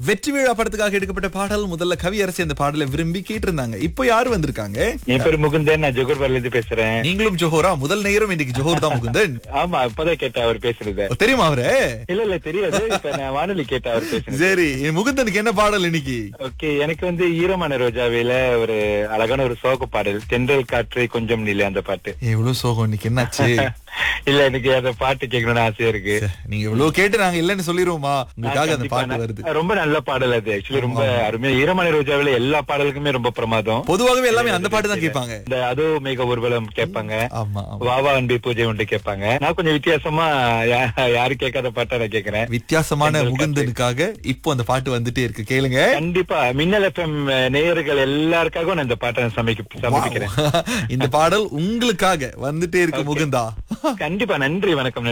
வெற்றி விழா படத்துக்காக எடுக்கப்பட்ட பாடல் முதல்ல கவியரசி அந்த பாடலை விரும்பி கேட்டிருந்தாங்க இப்போ யாரு வந்திருக்காங்க என் பேர் முகுந்தன் நான் ஜோகர்பார்ல இருந்து பேசுறேன் நீங்களும் ஜோஹோரா முதல் நேரம் இன்னைக்கு ஜோஹர் தான் முகுந்தன் ஆமா இப்பதான் கேட்டேன் அவர் பேசுறத தெரியுமா அவரு இல்ல இல்ல தெரியாது இப்ப நான் வானொலி கேட்டேன் அவர் பேசுறது சரி முகுந்தனுக்கு என்ன பாடல் இன்னைக்கு ஓகே எனக்கு வந்து ஈரமான ரோஜாவில ஒரு அழகான ஒரு சோக பாடல் தென்றல் காற்று கொஞ்சம் நிலை அந்த பாட்டு எவ்வளவு சோகம் இன்னைக்கு என்னாச்சு இல்ல எனக்கு அந்த பாட்டு கேட்கணும்னு ஆசையா இருக்கு நீங்க இவ்வளவு கேட்டு நாங்க இல்லன்னு சொல்லிருவோமா உங்களுக்காக அந்த கண்டிப்பா பாட்டு நான்- வருது ரொம்ப நல்ல பாடல் அது ஆக்சுவலி ரொம்ப அருமையா ஈரமான ரோஜாவில எல்லா பாடல்களுமே ரொம்ப பிரமாதம் பொதுவாகவே எல்லாமே அந்த பாட்டு தான் கேட்பாங்க இந்த அதோ மேக ஊர்வலம் கேட்பாங்க ஆமா ஆமா. வாவா அன்பி பூஜை உண்டு கேட்பாங்க நான் கொஞ்சம் வித்தியாசமா யா- யாரும் கேட்காத பாட்டை நான் கேட்கிறேன் வித்தியாசமான முகுந்தனுக்காக இப்போ அந்த பாட்டு வந்துட்டே இருக்கு கேளுங்க கண்டிப்பா மின்னல் எஃப்எம் நேயர்கள் எல்லாருக்காகவும் நான் இந்த பாட்டை நான் சமைக்க சமர்ப்பிக்கிறேன் இந்த பாடல் உங்களுக்காக வந்துட்டே இருக்கு முகுந்தா கண்டிப்பா நன்றி வணக்கம்